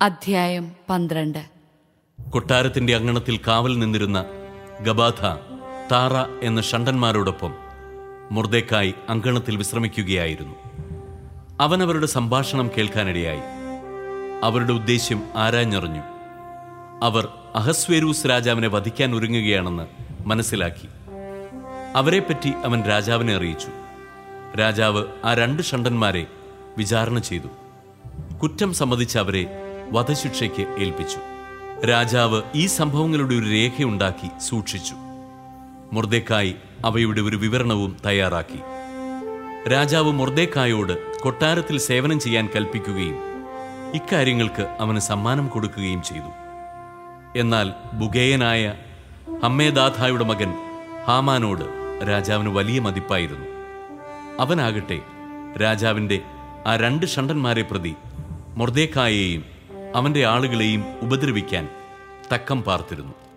അധ്യായം പന്ത്രണ്ട് കൊട്ടാരത്തിന്റെ അങ്കണത്തിൽ കാവൽ നിന്നിരുന്ന ഗബാഥ താറ എന്ന ഷണ്ടന്മാരോടൊപ്പം മുർദേക്കായി അങ്കണത്തിൽ വിശ്രമിക്കുകയായിരുന്നു അവൻ അവരുടെ സംഭാഷണം കേൾക്കാനിടയായി അവരുടെ ഉദ്ദേശ്യം ആരാഞ്ഞറിഞ്ഞു അവർ അഹസ്വേരൂസ് രാജാവിനെ വധിക്കാൻ ഒരുങ്ങുകയാണെന്ന് മനസ്സിലാക്കി അവരെപ്പറ്റി അവൻ രാജാവിനെ അറിയിച്ചു രാജാവ് ആ രണ്ട് ഷണ്ടന്മാരെ വിചാരണ ചെയ്തു കുറ്റം സമ്മതിച്ച് അവരെ വധശിക്ഷയ്ക്ക് ഏൽപ്പിച്ചു രാജാവ് ഈ സംഭവങ്ങളുടെ ഒരു രേഖയുണ്ടാക്കി സൂക്ഷിച്ചു മുർദേക്കായി അവയുടെ ഒരു വിവരണവും തയ്യാറാക്കി രാജാവ് മുർദേക്കായോട് കൊട്ടാരത്തിൽ സേവനം ചെയ്യാൻ കൽപ്പിക്കുകയും ഇക്കാര്യങ്ങൾക്ക് അവന് സമ്മാനം കൊടുക്കുകയും ചെയ്തു എന്നാൽ ബുഗേയനായ ഹമ്മേദാഥായുടെ മകൻ ഹാമാനോട് രാജാവിന് വലിയ മതിപ്പായിരുന്നു അവനാകട്ടെ രാജാവിന്റെ ആ രണ്ട് ഷണ്ടന്മാരെ പ്രതി മൊർദേക്കായെയും അവന്റെ ആളുകളെയും ഉപദ്രവിക്കാൻ തക്കം പാർത്തിരുന്നു